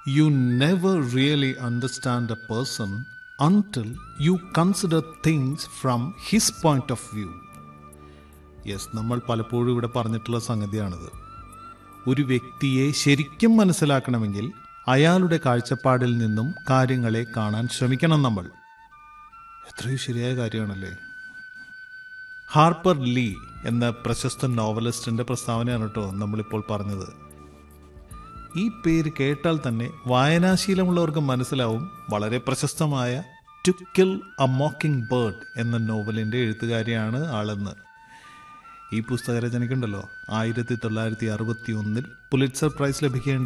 U never really understand a person until you consider things from his point of view yes നമ്മൾ പലപ്പോഴും ഇവിടെ പറഞ്ഞിട്ടുള്ള സംഗതിയാണിത് ഒരു വ്യക്തിയെ ശരിക്കും മനസ്സിലാക്കണമെങ്കിൽ അയാളുടെ കാഴ്ചപ്പാടിൽ നിന്നും കാര്യങ്ങളെ കാണാൻ ശ്രമിക്കണം നമ്മൾ എത്രയോ ശരിയായ കാര്യമാണല്ലേ ഹാർപ്പർ ലീ എന്ന പ്രശസ്ത നോവലിസ്റ്റിന്റെ പ്രസ്താവനയാണ് കേട്ടോ നമ്മളിപ്പോൾ പറഞ്ഞത് ഈ പേര് കേട്ടാൽ തന്നെ വായനാശീലമുള്ളവർക്ക് മനസ്സിലാവും വളരെ പ്രശസ്തമായ to kill a mockingbird എന്ന നോവലിന്റെ എഴുത്തുകാരിയാണ് ആളെന്ന് ഈ പുസ്തകരചനയ്ക്കുണ്ടല്ലോ ആയിരത്തി തൊള്ളായിരത്തി അറുപത്തി ഒന്നിൽ പുലിറ്റ്സർ പ്രൈസ് ലഭിക്കേണ്ട